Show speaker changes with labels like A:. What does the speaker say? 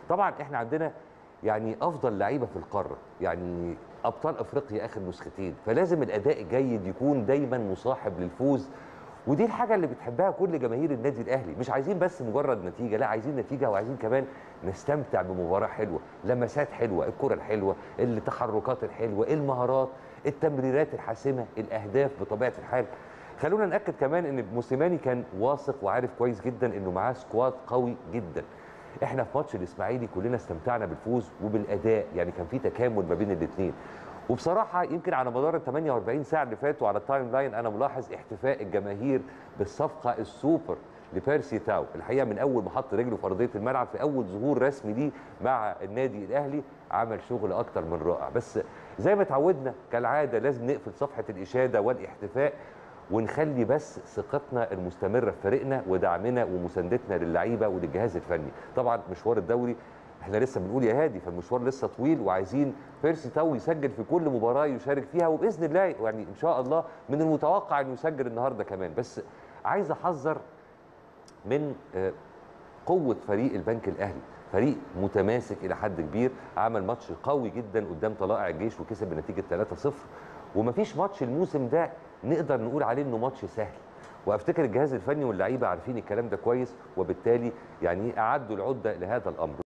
A: طبعا احنا عندنا يعني افضل لعيبه في القاره يعني ابطال افريقيا اخر نسختين فلازم الاداء الجيد يكون دايما مصاحب للفوز ودي الحاجه اللي بتحبها كل جماهير النادي الاهلي مش عايزين بس مجرد نتيجه لا عايزين نتيجه وعايزين كمان نستمتع بمباراه حلوه لمسات حلوه الكره الحلوه التحركات الحلوه المهارات التمريرات الحاسمه الاهداف بطبيعه الحال خلونا ناكد كمان ان موسيماني كان واثق وعارف كويس جدا انه معاه سكواد قوي جدا احنا في ماتش الاسماعيلي كلنا استمتعنا بالفوز وبالاداء يعني كان في تكامل ما بين الاثنين وبصراحه يمكن على مدار ال 48 ساعه اللي فاتوا على التايم لاين انا ملاحظ احتفاء الجماهير بالصفقه السوبر لبيرسي تاو الحقيقه من اول ما حط رجله في ارضيه الملعب في اول ظهور رسمي ليه مع النادي الاهلي عمل شغل اكتر من رائع بس زي ما اتعودنا كالعاده لازم نقفل صفحه الاشاده والاحتفاء ونخلي بس ثقتنا المستمره في فريقنا ودعمنا ومساندتنا للعيبه وللجهاز الفني طبعا مشوار الدوري احنا لسه بنقول يا هادي فالمشوار لسه طويل وعايزين بيرسي تاو يسجل في كل مباراه يشارك فيها وباذن الله يعني ان شاء الله من المتوقع انه يسجل النهارده كمان بس عايز احذر من قوه فريق البنك الاهلي فريق متماسك الى حد كبير عمل ماتش قوي جدا قدام طلائع الجيش وكسب بنتيجه 3-0 ومفيش ماتش الموسم ده نقدر نقول عليه انه ماتش سهل وافتكر الجهاز الفني واللعيبه عارفين الكلام ده كويس وبالتالي يعني اعدوا العده لهذا الامر